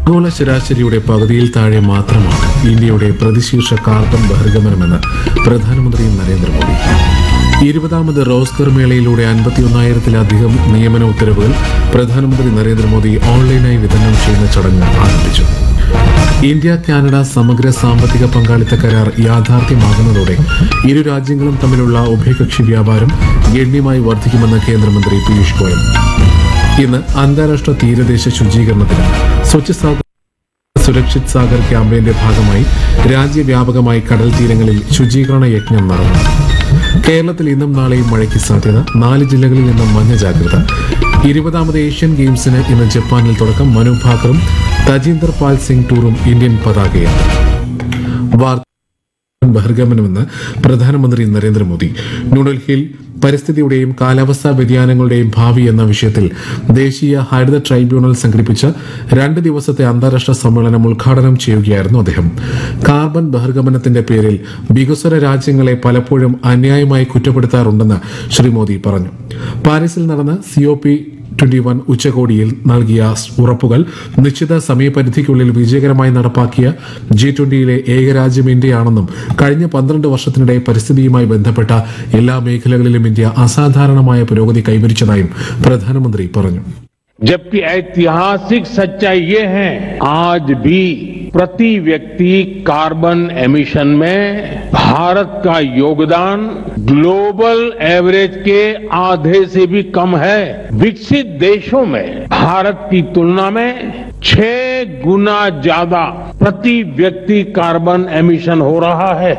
ആഗോള ശരാശരിയുടെ പകുതിയിൽ താഴെ മാത്രമാണ് ഇന്ത്യയുടെ പ്രതിശീർഷ കാർബൺ ബഹിർഗമനമെന്ന് പ്രധാനമന്ത്രി നരേന്ദ്രമോദി ഇരുപതാമത് റോസ്കർ മേളയിലൂടെ അൻപത്തിയൊന്നായിരത്തിലധികം നിയമന ഉത്തരവുകൾ പ്രധാനമന്ത്രി നരേന്ദ്രമോദി ഓൺലൈനായി വിതരണം ചെയ്യുന്ന ചടങ്ങ് ആരംഭിച്ചു ഇന്ത്യ കാനഡ സമഗ്ര സാമ്പത്തിക പങ്കാളിത്ത കരാർ യാഥാർത്ഥ്യമാകുന്നതോടെ ഇരു രാജ്യങ്ങളും തമ്മിലുള്ള ഉഭയകക്ഷി വ്യാപാരം ഗണ്യമായി വർദ്ധിക്കുമെന്ന് കേന്ദ്രമന്ത്രി പീയൂഷ് ഗോയൽ ഇന്ന് അന്താരാഷ്ട്ര തീരദേശ ശുചീകരണത്തിന് സ്വച്ഛ് സാഗർ സുരക്ഷിത് സാഗർ ക്യാമ്പയിന്റെ ഭാഗമായി രാജ്യവ്യാപകമായി കടൽ തീരങ്ങളിൽ ശുചീകരണ യജ്ഞം നടന്നു കേരളത്തിൽ ഇന്നും നാളെയും മഴയ്ക്ക് സാധ്യത നാല് ജില്ലകളിൽ നിന്നും മഞ്ഞ ജാഗ്രത ഇരുപതാമത് ഏഷ്യൻ ഗെയിംസിന് ഇന്ന് ജപ്പാനിൽ തുടക്കം മനു ഭാക്കറും തജീന്ദർ പാൽ സിംഗ് ടൂറും ഇന്ത്യൻ പതാകയാണ് വാർത്ത ബഹിർഗമനമെന്ന് പ്രധാനമന്ത്രി നരേന്ദ്രമോദി ന്യൂഡൽഹിയിൽ പരിസ്ഥിതിയുടെയും കാലാവസ്ഥാ വ്യതിയാനങ്ങളുടെയും ഭാവി എന്ന വിഷയത്തിൽ ദേശീയ ഹരിത ട്രൈബ്യൂണൽ സംഘടിപ്പിച്ച രണ്ട് ദിവസത്തെ അന്താരാഷ്ട്ര സമ്മേളനം ഉദ്ഘാടനം ചെയ്യുകയായിരുന്നു അദ്ദേഹം കാർബൺ ബഹിർഗമനത്തിന്റെ പേരിൽ വികസ്വര രാജ്യങ്ങളെ പലപ്പോഴും അന്യായമായി കുറ്റപ്പെടുത്താറുണ്ടെന്ന് ശ്രീ മോദി പറഞ്ഞു പാരീസിൽ നടന്ന സിഒപി ട്വന്റി വൺ ഉച്ചകോടിയിൽ നൽകിയ ഉറപ്പുകൾ നിശ്ചിത സമയപരിധിക്കുള്ളിൽ വിജയകരമായി നടപ്പാക്കിയ ജി ട്വന്റിയിലെ ഏകരാജ്യം ഇന്ത്യയാണെന്നും കഴിഞ്ഞ പന്ത്രണ്ട് വർഷത്തിനിടെ പരിസ്ഥിതിയുമായി ബന്ധപ്പെട്ട എല്ലാ മേഖലകളിലും ഇന്ത്യ അസാധാരണമായ പുരോഗതി കൈവരിച്ചതായും പ്രധാനമന്ത്രി പറഞ്ഞു जबकि ऐतिहासिक सच्चाई ये है आज भी प्रति व्यक्ति कार्बन एमिशन में भारत का योगदान ग्लोबल एवरेज के आधे से भी कम है विकसित देशों में भारत की तुलना में छह गुना ज्यादा प्रति व्यक्ति कार्बन एमिशन हो रहा है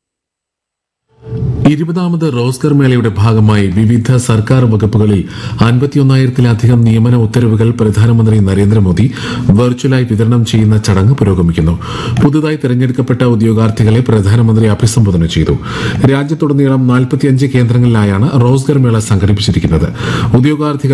ഇരുപതാമത് റോസ്കർ മേളയുടെ ഭാഗമായി വിവിധ സർക്കാർ വകുപ്പുകളിൽ അൻപത്തിയൊന്നായിരത്തിലധികം നിയമന ഉത്തരവുകൾ പ്രധാനമന്ത്രി നരേന്ദ്രമോദി വെർച്വലായി വിതരണം ചെയ്യുന്ന ചടങ്ങ് പുരോഗമിക്കുന്നു പുതുതായി തെരഞ്ഞെടുക്കപ്പെട്ട ഉദ്യോഗാർത്ഥികളെ പ്രധാനമന്ത്രി അഭിസംബോധന ചെയ്തു രാജ്യത്തുടനീളം നാൽപ്പത്തിയഞ്ച് കേന്ദ്രങ്ങളിലായാണ് റോസ്ഗർ മേള സംഘടിപ്പിച്ചിരിക്കുന്നത് ഉദ്യോഗാർത്ഥികൾ